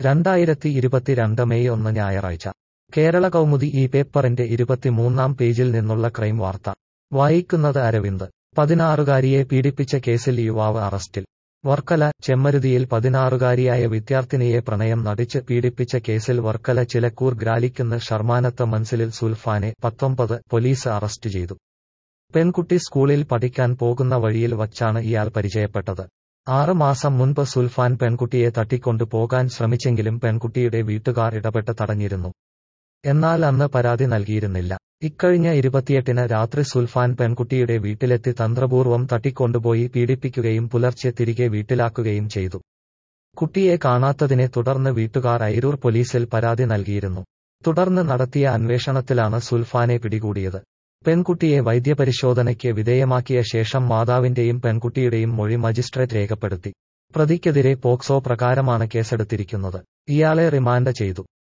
രണ്ടായിരത്തി ഇരുപത്തിരണ്ട് മെയ് ഒന്ന് ഞായറാഴ്ച കേരള കൗമുദി ഈ പേപ്പറിന്റെ ഇരുപത്തിമൂന്നാം പേജിൽ നിന്നുള്ള ക്രൈം വാർത്ത വായിക്കുന്നത് അരവിന്ദ് പതിനാറുകാരിയെ പീഡിപ്പിച്ച കേസിൽ യുവാവ് അറസ്റ്റിൽ വർക്കല ചെമ്മരുതിയിൽ പതിനാറുകാരിയായ വിദ്യാർത്ഥിനിയെ പ്രണയം നടിച്ച് പീഡിപ്പിച്ച കേസിൽ വർക്കല ചിലക്കൂർ ഗ്രാലിക്കുന്ന് ഷർമാനത്ത് മൻസിലിൽ സുൽഫാനെ പത്തൊമ്പത് പോലീസ് അറസ്റ്റ് ചെയ്തു പെൺകുട്ടി സ്കൂളിൽ പഠിക്കാൻ പോകുന്ന വഴിയിൽ വച്ചാണ് ഇയാൾ പരിചയപ്പെട്ടത് ആറ് മാസം മുൻപ് സുൽഫാൻ പെൺകുട്ടിയെ തട്ടിക്കൊണ്ടു പോകാൻ ശ്രമിച്ചെങ്കിലും പെൺകുട്ടിയുടെ വീട്ടുകാർ ഇടപെട്ട് തടഞ്ഞിരുന്നു എന്നാൽ അന്ന് പരാതി നൽകിയിരുന്നില്ല ഇക്കഴിഞ്ഞ ഇരുപത്തിയെട്ടിന് രാത്രി സുൽഫാൻ പെൺകുട്ടിയുടെ വീട്ടിലെത്തി തന്ത്രപൂർവ്വം തട്ടിക്കൊണ്ടുപോയി പീഡിപ്പിക്കുകയും പുലർച്ചെ തിരികെ വീട്ടിലാക്കുകയും ചെയ്തു കുട്ടിയെ കാണാത്തതിനെ തുടർന്ന് വീട്ടുകാർ ഐരൂർ പോലീസിൽ പരാതി നൽകിയിരുന്നു തുടർന്ന് നടത്തിയ അന്വേഷണത്തിലാണ് സുൽഫാനെ പിടികൂടിയത് പെൺകുട്ടിയെ വൈദ്യപരിശോധനയ്ക്ക് വിധേയമാക്കിയ ശേഷം മാതാവിന്റെയും പെൺകുട്ടിയുടെയും മൊഴി മജിസ്ട്രേറ്റ് രേഖപ്പെടുത്തി പ്രതിക്കെതിരെ പോക്സോ പ്രകാരമാണ് കേസെടുത്തിരിക്കുന്നത് ഇയാളെ റിമാൻഡ് ചെയ്തു